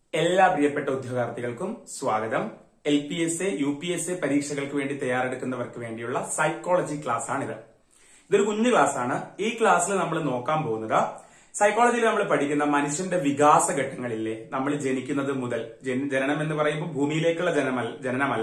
എല്ലാ പ്രിയപ്പെട്ട ഉദ്യോഗാർത്ഥികൾക്കും സ്വാഗതം L P S A U P S A പരീക്ഷകൾക്ക് വേണ്ടി തയ്യാറെടുക്കുന്നവർക്ക് വേണ്ടിയുള്ള സൈക്കോളജി ക്ലാസ് ആണിത് ഇതൊരു കുഞ്ഞു ക്ലാസ് ആണ് ഈ ക്ലാസ്സിൽ നമ്മൾ നോക്കാൻ പോകുന്നത് സൈക്കോളജിയിൽ നമ്മൾ പഠിക്കുന്ന മനുഷ്യന്റെ വികാസ ഘട്ടങ്ങളില്ലേ നമ്മൾ ജനിക്കുന്നത് മുതൽ ജന- ജനനം എന്ന് പറയുമ്പോൾ ഭൂമിയിലേക്കുള്ള ജനമല്ല ജനനമല്ല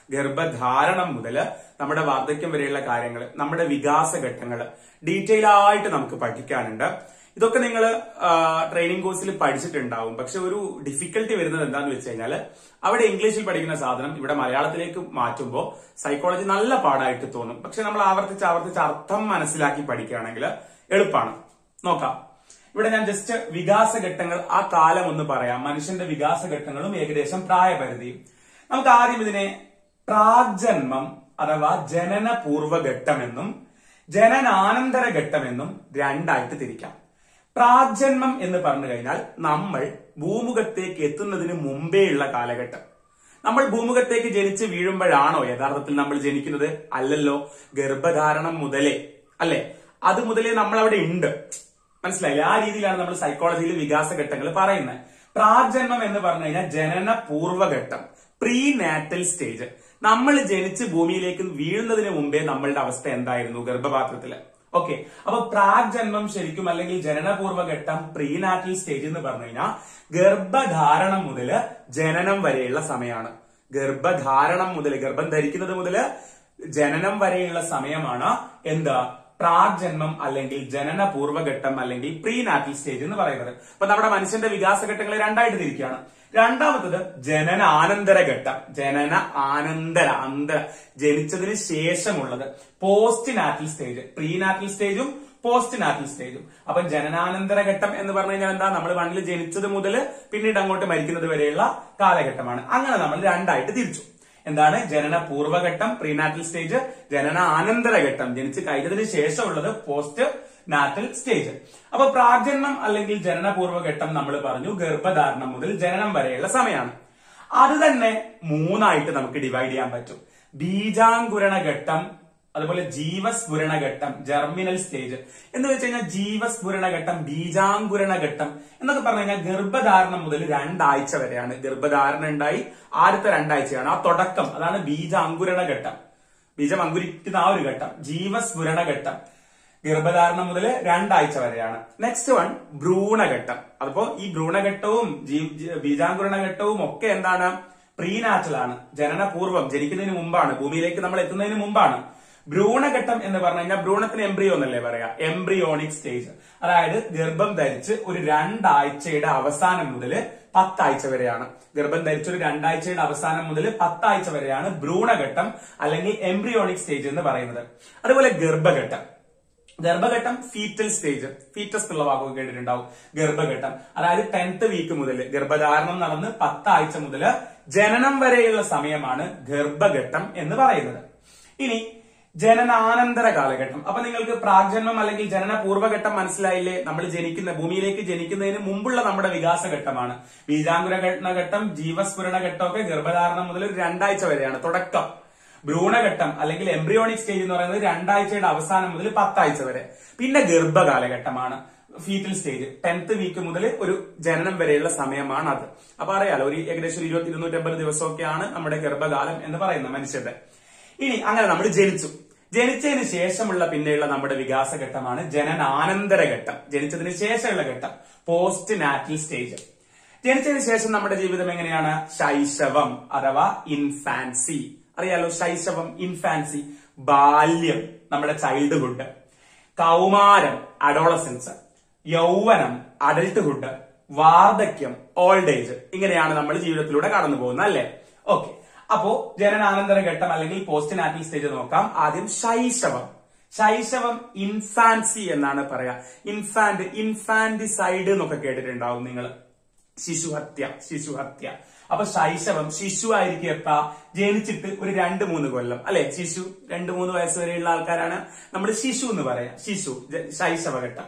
ഗർഭധാരണം മുതൽ നമ്മുടെ വാർദ്ധക്യം വരെയുള്ള കാര്യങ്ങൾ നമ്മുടെ വികാസ ഘട്ടങ്ങൾ ഡീറ്റെയിൽ ആയിട്ട് നമുക്ക് പഠിക്കാനുണ്ട് ഇതൊക്കെ നിങ്ങൾ ട്രെയിനിങ് കോഴ്സിൽ പഠിച്ചിട്ടുണ്ടാവും പക്ഷെ ഒരു ഡിഫിക്കൽട്ടി വരുന്നത് എന്താന്ന് വെച്ച് കഴിഞ്ഞാൽ അവിടെ ഇംഗ്ലീഷിൽ പഠിക്കുന്ന സാധനം ഇവിടെ മലയാളത്തിലേക്ക് മാറ്റുമ്പോൾ സൈക്കോളജി നല്ല പാടായിട്ട് തോന്നും പക്ഷെ നമ്മൾ ആവർത്തിച്ച് ആവർത്തിച്ച് അർത്ഥം മനസ്സിലാക്കി പഠിക്കുകയാണെങ്കിൽ എളുപ്പമാണ് നോക്കാം ഇവിടെ ഞാൻ ജസ്റ്റ് വികാസഘട്ടങ്ങൾ ആ കാലം ഒന്ന് പറയാം മനുഷ്യന്റെ വികാസഘട്ടങ്ങളും ഏകദേശം പ്രായപരിധിയും നമുക്ക് ആദ്യം ഇതിനെ പ്രാഗ്ജന്മം അഥവാ ജനന പൂർവ്വഘട്ടമെന്നും ജനനാനന്തര ഘട്ടമെന്നും രണ്ടായിട്ട് തിരിക്കാം പ്രാഗ്ജന്മം എന്ന് പറഞ്ഞു കഴിഞ്ഞാൽ നമ്മൾ ഭൂമുഖത്തേക്ക് എത്തുന്നതിന് മുമ്പേയുള്ള കാലഘട്ടം നമ്മൾ ഭൂമുഖത്തേക്ക് ജനിച്ച് വീഴുമ്പോഴാണോ യഥാർത്ഥത്തിൽ നമ്മൾ ജനിക്കുന്നത് അല്ലല്ലോ ഗർഭധാരണം മുതലേ അല്ലെ അത് മുതലേ നമ്മൾ അവിടെ ഉണ്ട് മനസ്സിലായില്ലേ ആ രീതിയിലാണ് നമ്മൾ സൈക്കോളജിയിൽ വികാസഘട്ടങ്ങൾ പറയുന്നത് പ്രാജന്മം എന്ന് പറഞ്ഞു കഴിഞ്ഞാൽ ജനന പൂർവ്വഘട്ടം പ്രീ നാറ്റൽ സ്റ്റേജ് നമ്മൾ ജനിച്ച് ഭൂമിയിലേക്ക് വീഴുന്നതിന് മുമ്പേ നമ്മളുടെ അവസ്ഥ എന്തായിരുന്നു ഗർഭപാത്രത്തില് ഓക്കെ അപ്പൊ പ്രാഗ്ജന്മം ശരിക്കും അല്ലെങ്കിൽ ജനനപൂർവ്വഘട്ടം പ്രീനാറ്റൽ സ്റ്റേജ് എന്ന് പറഞ്ഞു കഴിഞ്ഞാൽ ഗർഭധാരണം മുതല് ജനനം വരെയുള്ള സമയമാണ് ഗർഭധാരണം മുതൽ ഗർഭം ധരിക്കുന്നത് മുതല് ജനനം വരെയുള്ള സമയമാണ് എന്താ പ്രാഗ്ജന്മം അല്ലെങ്കിൽ ജനന പൂർവ്വഘട്ടം അല്ലെങ്കിൽ പ്രീനാറ്റൽ സ്റ്റേജ് എന്ന് പറയുന്നത് അപ്പൊ നമ്മുടെ മനുഷ്യന്റെ വികാസഘട്ടങ്ങളെ രണ്ടായിട്ട് തിരിക്കുകയാണ് രണ്ടാമത്തത് ജനനാനന്തര ഘട്ടം ജനന ആനന്തര അന്തര ജനിച്ചതിന് ശേഷമുള്ളത് പോസ്റ്റ് നാറ്റൽ സ്റ്റേജ് പ്രീനാറ്റൽ സ്റ്റേജും പോസ്റ്റ് നാറ്റൽ സ്റ്റേജും അപ്പൊ ജനനാനന്തര ഘട്ടം എന്ന് പറഞ്ഞു കഴിഞ്ഞാൽ എന്താ നമ്മൾ മണ്ണിൽ ജനിച്ചത് മുതൽ പിന്നീട് അങ്ങോട്ട് മരിക്കുന്നത് വരെയുള്ള കാലഘട്ടമാണ് അങ്ങനെ നമ്മൾ രണ്ടായിട്ട് തിരിച്ചു എന്താണ് ജനന പൂർവ്വഘട്ടം പ്രീനാറ്റൽ സ്റ്റേജ് ജനന ആനന്തര ഘട്ടം ജനിച്ച് കഴിഞ്ഞതിന് ശേഷമുള്ളത് പോസ്റ്റ് നാറ്റൽ സ്റ്റേജ് അപ്പൊ പ്രാജന്മം അല്ലെങ്കിൽ ജനന പൂർവ്വഘട്ടം നമ്മൾ പറഞ്ഞു ഗർഭധാരണം മുതൽ ജനനം വരെയുള്ള സമയമാണ് അത് തന്നെ മൂന്നായിട്ട് നമുക്ക് ഡിവൈഡ് ചെയ്യാൻ പറ്റും ബീജാങ്കുരണ ഘട്ടം അതുപോലെ ജീവസ്ഫുരണ ഘട്ടം ജർമിനൽ സ്റ്റേജ് എന്ന് വെച്ച് കഴിഞ്ഞാൽ ജീവസ്ഫുരണ ഘട്ടം ബീജാങ്കുരണ ഘട്ടം എന്നൊക്കെ പറഞ്ഞു കഴിഞ്ഞാൽ ഗർഭധാരണം മുതൽ രണ്ടാഴ്ച വരെയാണ് ഗർഭധാരണം ഉണ്ടായി ആദ്യത്തെ രണ്ടാഴ്ചയാണ് ആ തുടക്കം അതാണ് ബീജാങ്കുരണ ഘട്ടം ബീജം അങ്കുരിക്കുന്ന ആ ഒരു ഘട്ടം ജീവസ്ഫുരണ ഘട്ടം ഗർഭധാരണം മുതൽ രണ്ടാഴ്ച വരെയാണ് നെക്സ്റ്റ് വൺ ഭ്രൂണഘട്ടം അതിപ്പോ ഈ ഭ്രൂണഘട്ടവും ജീ- ജി- ബീജാങ്കുരണ ഘട്ടവും ഒക്കെ എന്താണ് പ്രീനാറ്റൽ ആണ് ജനനപൂർവ്വം ജനിക്കുന്നതിന് മുമ്പാണ് ഭൂമിയിലേക്ക് നമ്മൾ എത്തുന്നതിന് മുമ്പാണ് ഭ്രൂണഘട്ടം എന്ന് പറഞ്ഞു കഴിഞ്ഞാൽ ഭ്രൂണത്തിന് എംബ്രിയോ എന്നല്ലേ പറയാ എംബ്രിയോണിക് സ്റ്റേജ് അതായത് ഗർഭം ധരിച്ച് ഒരു രണ്ടാഴ്ചയുടെ അവസാനം മുതൽ പത്താഴ്ച വരെയാണ് ഗർഭം ധരിച്ച ഒരു രണ്ടാഴ്ചയുടെ അവസാനം മുതൽ പത്താഴ്ച വരെയാണ് ഭ്രൂണഘട്ടം അല്ലെങ്കിൽ എംബ്രിയോണിക് സ്റ്റേജ് എന്ന് പറയുന്നത് അതുപോലെ ഗർഭഘട്ടം ഗർഭഘട്ടം ഫീറ്റൽ സ്റ്റേജ് ഫീറ്റസ് എന്നുള്ള വാക്കൊക്കെ കേട്ടിട്ടുണ്ടാവും ഗർഭഘട്ടം അതായത് ടെൻത്ത് വീക്ക് മുതൽ ഗർഭധാരണം നടന്ന് പത്താഴ്ച മുതൽ ജനനം വരെയുള്ള സമയമാണ് ഗർഭഘട്ടം എന്ന് പറയുന്നത് ഇനി ജനനാനന്തര കാലഘട്ടം അപ്പൊ നിങ്ങൾക്ക് പ്രാഗ്ജന്മം അല്ലെങ്കിൽ ജനന പൂർവ്വഘട്ടം മനസ്സിലായില്ലേ നമ്മൾ ജനിക്കുന്ന ഭൂമിയിലേക്ക് ജനിക്കുന്നതിന് മുമ്പുള്ള നമ്മുടെ വികാസഘട്ടമാണ് ബീജാങ്കുര ഘട്ടം ജീവസ്ഫുരണ ഘട്ടമൊക്കെ ഗർഭധാരണം മുതൽ ഒരു രണ്ടാഴ്ച വരെയാണ് തുടക്കം ഭ്രൂണഘട്ടം അല്ലെങ്കിൽ എംബ്രിയോണിക് സ്റ്റേജ് എന്ന് പറയുന്നത് രണ്ടാഴ്ചയുടെ അവസാനം മുതൽ പത്താഴ്ച വരെ പിന്നെ ഗർഭകാലഘട്ടമാണ് ഫീറ്റൽ സ്റ്റേജ് ടെൻത്ത് വീക്ക് മുതൽ ഒരു ജനനം വരെയുള്ള സമയമാണ് അത് അപ്പൊ അറിയാലോ ഒരു ഏകദേശം ഒരു ഇരുപത്തി ഇരുന്നൂറ്റമ്പത് ദിവസമൊക്കെയാണ് നമ്മുടെ ഗർഭകാലം എന്ന് പറയുന്നത് മനുഷ്യന്റെ ഇനി അങ്ങനെ നമ്മൾ ജനിച്ചു ജനിച്ചതിന് ശേഷമുള്ള പിന്നെയുള്ള നമ്മുടെ വികാസഘട്ടമാണ് ജനനാനന്തര ഘട്ടം ജനിച്ചതിന് ശേഷമുള്ള ഘട്ടം പോസ്റ്റ് നാറ്റൽ സ്റ്റേജ് ജനിച്ചതിന് ശേഷം നമ്മുടെ ജീവിതം എങ്ങനെയാണ് ശൈശവം അഥവാ ഇൻഫാൻസി അറിയാലോ ശൈശവം ഇൻഫാൻസി ബാല്യം നമ്മുടെ ചൈൽഡ്ഹുഡ് കൗമാരം അഡോളസൻസ് യൗവനം അഡൽട്ട്ഹുഡ് വാർദ്ധക്യം ഓൾഡ് ഏജ് ഇങ്ങനെയാണ് നമ്മൾ ജീവിതത്തിലൂടെ കടന്നു പോകുന്നത് അല്ലേ ഓക്കെ അപ്പോ ജനനാനന്തര ഘട്ടം അല്ലെങ്കിൽ പോസ്റ്റ് നാറ്റൽ സ്റ്റേജ് നോക്കാം ആദ്യം ശൈശവം ശൈശവം ഇൻഫാൻസി എന്നാണ് പറയാ ഇൻഫാന്റ് ഇൻഫാന്റിസൈഡ് എന്നൊക്കെ കേട്ടിട്ടുണ്ടാവും നിങ്ങൾ ശിശുഹത്യ ശിശുഹത്യ അപ്പൊ ശൈശവം ശിശു ആയിരിക്കും എപ്പ ജനിച്ചിട്ട് ഒരു രണ്ട് മൂന്ന് കൊല്ലം അല്ലെ ശിശു രണ്ട് മൂന്ന് വയസ്സ് വരെയുള്ള ആൾക്കാരാണ് നമ്മൾ ശിശു എന്ന് പറയാം ശിശു ജ- ശൈശവഘട്ടം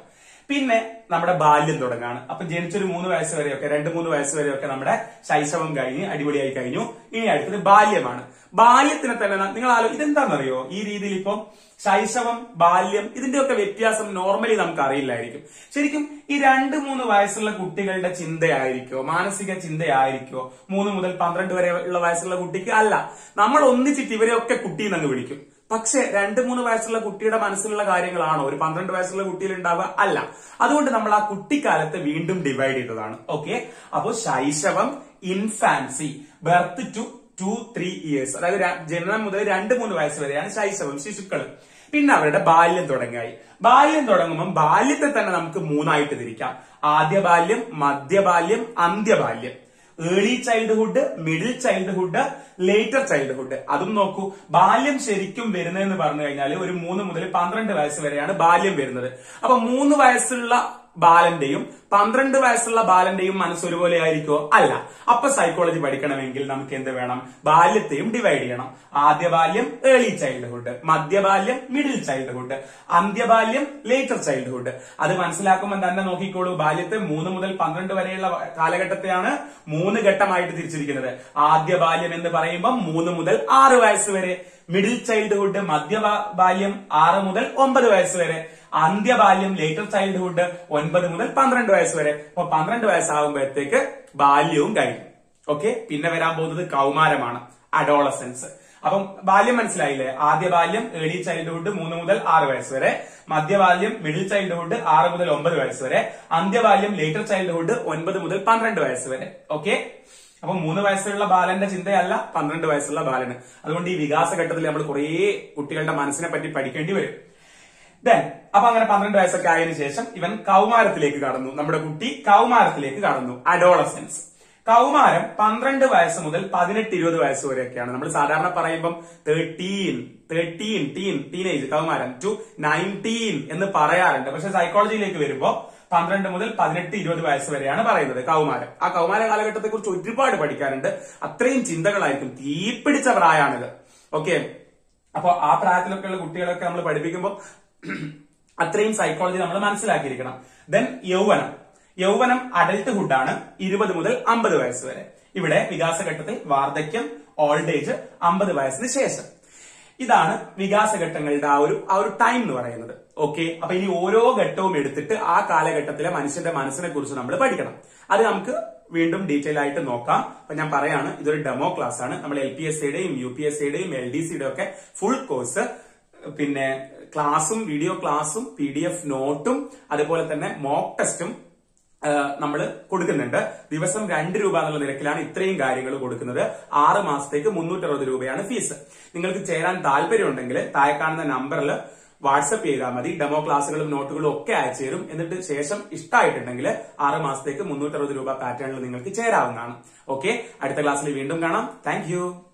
പിന്നെ നമ്മുടെ ബാല്യം തുടങ്ങാണ് അപ്പൊ ജനിച്ചൊരു മൂന്ന് വയസ്സ് വരെയൊക്കെ രണ്ട് മൂന്ന് വയസ്സ് വരെയൊക്കെ നമ്മുടെ ശൈശവം കഴിഞ്ഞ് അടിപൊളിയായി കഴിഞ്ഞു ഇനി അടുത്തത് ബാല്യമാണ് ബാല്യത്തിനെ തന്നെ ന- നിങ്ങൾ ആലോ ഇതെന്താണെന്നറിയോ ഈ രീതിയിൽ ഇപ്പൊ ശൈശവം ബാല്യം ഇതിന്റെയൊക്കെ വ്യത്യാസം നോർമലി നമുക്ക് അറിയില്ലായിരിക്കും ശരിക്കും ഈ രണ്ട് മൂന്ന് വയസ്സുള്ള കുട്ടികളുടെ ചിന്തയായിരിക്കോ മാനസിക ചിന്തയായിരിക്കോ മൂന്ന് മുതൽ പന്ത്രണ്ട് വരെ ഉള്ള വയസ്സുള്ള കുട്ടിക്ക് അല്ല നമ്മൾ ഒന്നിച്ചിട്ട് ഇവരെയൊക്കെ കുട്ടി എന്നങ്ങ് വിളിക്കും പക്ഷെ രണ്ട് മൂന്ന് വയസ്സുള്ള കുട്ടിയുടെ മനസ്സിലുള്ള കാര്യങ്ങളാണോ ഒരു പന്ത്രണ്ട് വയസ്സുള്ള കുട്ടിയിൽ ഉണ്ടാവുക അല്ല അതുകൊണ്ട് നമ്മൾ ആ കുട്ടിക്കാലത്തെ വീണ്ടും ഡിവൈഡ് ചെയ്തതാണ് ഓക്കെ അപ്പോ ശൈശവം infancy birth to two three years അതായത് ര- ജനനം മുതൽ രണ്ട് മൂന്ന് വയസ്സ് വരെയാണ് ശൈശവം ശിശുക്കൾ പിന്നെ അവരുടെ ബാല്യം തുടങ്ങായി ബാല്യം തുടങ്ങുമ്പോൾ ബാല്യത്തെ തന്നെ നമുക്ക് മൂന്നായിട്ട് തിരിക്കാം ആദ്യ ബാല്യം മധ്യബാല്യം അന്ത്യബാല്യം early childhood middle childhood later childhood അതും നോക്കൂ ബാല്യം ശരിക്കും വരുന്നതെന്ന് പറഞ്ഞു കഴിഞ്ഞാൽ ഒരു മൂന്ന് മുതൽ പന്ത്രണ്ട് വയസ്സ് വരെയാണ് ബാല്യം വരുന്നത് അപ്പൊ മൂന്ന് വയസ്സുള്ള ബാലന്റെയും പന്ത്രണ്ട് വയസ്സുള്ള ബാലന്റെയും മനസ്സ് ഒരുപോലെ ആയിരിക്കുമോ അല്ല അപ്പൊ സൈക്കോളജി പഠിക്കണമെങ്കിൽ നമുക്ക് എന്ത് വേണം ബാല്യത്തെയും ഡിവൈഡ് ചെയ്യണം ആദ്യ ബാല്യം ഏർലി ചൈൽഡ്ഹുഡ് മധ്യബാല്യം മിഡിൽ ചൈൽഡ്ഹുഡ് അന്ത്യബാല്യം ലേറ്റർ ചൈൽഡ്ഹുഡ് അത് മനസ്സിലാക്കുമ്പോൾ തന്നെ നോക്കിക്കോളൂ ബാല്യത്തെ മൂന്ന് മുതൽ പന്ത്രണ്ട് വരെയുള്ള കാലഘട്ടത്തെയാണ് മൂന്ന് ഘട്ടമായിട്ട് തിരിച്ചിരിക്കുന്നത് ആദ്യ ബാല്യം എന്ന് പറയുമ്പോൾ മൂന്ന് മുതൽ ആറ് വയസ്സ് വരെ മിഡിൽ ചൈൽഡ്ഹുഡ് മധ്യ ബാല്യം ആറ് മുതൽ ഒമ്പത് വയസ്സ് വരെ അന്ത്യബാല്യം ലേറ്റർ ചൈൽഡ്ഹുഡ് ഒൻപത് മുതൽ പന്ത്രണ്ട് വയസ്സ് വരെ അപ്പൊ പന്ത്രണ്ട് വയസ്സാകുമ്പോഴത്തേക്ക് ബാല്യവും കഴിഞ്ഞു ഓക്കെ പിന്നെ വരാൻ പോകുന്നത് കൗമാരമാണ് അഡോളസൻസ് അപ്പം ബാല്യം മനസ്സിലായില്ലേ ആദ്യ ബാല്യം ഏർലി ചൈൽഡ്ഹുഡ് മൂന്ന് മുതൽ ആറ് വയസ്സ് വരെ മധ്യബാല്യം മിഡിൽ ചൈൽഡ്ഹുഡ് ആറ് മുതൽ ഒമ്പത് വയസ്സ് വരെ അന്ത്യബാല്യം ലേറ്റർ ചൈൽഡ്ഹുഡ് ഒൻപത് മുതൽ പന്ത്രണ്ട് വയസ്സ് വരെ ഓക്കെ അപ്പൊ മൂന്ന് വയസ്സുള്ള ബാലന്റെ ചിന്തയല്ല പന്ത്രണ്ട് വയസ്സുള്ള ബാലന് അതുകൊണ്ട് ഈ വികാസഘട്ടത്തിൽ നമ്മൾ കുറേ കുട്ടികളുടെ മനസ്സിനെ പറ്റി പഠിക്കേണ്ടി വരും ദെൻ അപ്പൊ അങ്ങനെ പന്ത്രണ്ട് വയസ്സൊക്കെ ആയതിനു ശേഷം ഇവൻ കൗമാരത്തിലേക്ക് കടന്നു നമ്മുടെ കുട്ടി കൗമാരത്തിലേക്ക് കടന്നു അഡോളസൻസ് കൗമാരം പന്ത്രണ്ട് വയസ്സ് മുതൽ പതിനെട്ട് ഇരുപത് വയസ്സ് വരെയൊക്കെയാണ് നമ്മൾ സാധാരണ പറയുമ്പം തേർട്ടീൻ തേർട്ടീൻ ടീൻ ടീനേജ് കൗമാരം ടു നയൻറ്റീൻ എന്ന് പറയാറുണ്ട് പക്ഷെ സൈക്കോളജിയിലേക്ക് വരുമ്പോ പന്ത്രണ്ട് മുതൽ പതിനെട്ട് ഇരുപത് വയസ്സ് വരെയാണ് പറയുന്നത് കൗമാരം ആ കൗമാര കാലഘട്ടത്തെ കുറിച്ച് ഒരുപാട് പഠിക്കാനുണ്ട് അത്രയും ചിന്തകളായിരിക്കും തീപിടിച്ച പ്രായമാണിത് ഓക്കെ അപ്പൊ ആ പ്രായത്തിലൊക്കെയുള്ള കുട്ടികളൊക്കെ നമ്മൾ പഠിപ്പിക്കുമ്പോൾ അത്രയും സൈക്കോളജി നമ്മൾ മനസ്സിലാക്കിയിരിക്കണം ദെൻ യൗവനം യൗവനം അഡൽട്ട്ഹുഡ് ആണ് ഇരുപത് മുതൽ അമ്പത് വയസ്സ് വരെ ഇവിടെ വികാസഘട്ടത്തിൽ വാർദ്ധക്യം ഓൾഡ് ഏജ് അമ്പത് വയസ്സിന് ശേഷം ഇതാണ് വികാസഘട്ടങ്ങളുടെ ആ ഒരു ആ ഒരു ടൈം എന്ന് പറയുന്നത് ഓക്കെ അപ്പൊ ഇനി ഓരോ ഘട്ടവും എടുത്തിട്ട് ആ കാലഘട്ടത്തിലെ മനുഷ്യന്റെ മനസ്സിനെ കുറിച്ച് നമ്മൾ പഠിക്കണം അത് നമുക്ക് വീണ്ടും ഡീറ്റെയിൽ ആയിട്ട് നോക്കാം അപ്പൊ ഞാൻ പറയാണ് ഇതൊരു ഡെമോ ക്ലാസ് ആണ് നമ്മൾ എൽ പി എസ് സിയുടെയും യു പി എസ് സിയുടെയും എൽ ഡി സിയുടെയും ഒക്കെ ഫുൾ കോഴ്സ് പിന്നെ ക്ലാസും വീഡിയോ ക്ലാസും പി ഡി എഫ് നോട്ടും അതുപോലെ തന്നെ മോക്ക് ടെസ്റ്റും നമ്മൾ കൊടുക്കുന്നുണ്ട് ദിവസം രണ്ട് രൂപ എന്നുള്ള നിരക്കിലാണ് ഇത്രയും കാര്യങ്ങൾ കൊടുക്കുന്നത് ആറ് മാസത്തേക്ക് മുന്നൂറ്ററുപത് രൂപയാണ് ഫീസ് നിങ്ങൾക്ക് ചേരാൻ താല്പര്യമുണ്ടെങ്കിൽ താഴെ കാണുന്ന നമ്പറിൽ വാട്സപ്പ് ചെയ്താൽ മതി ഡെമോ ക്ലാസ്സുകളും നോട്ടുകളും ഒക്കെ അയച്ചു തരും എന്നിട്ട് ശേഷം ഇഷ്ടമായിട്ടുണ്ടെങ്കിൽ ആറ് മാസത്തേക്ക് മുന്നൂറ്ററുപത് രൂപ പാറ്റേണിൽ നിങ്ങൾക്ക് ചേരാവുന്നതാണ് ഓക്കെ അടുത്ത ക്ലാസ്സിൽ വീണ്ടും കാണാം താങ്ക്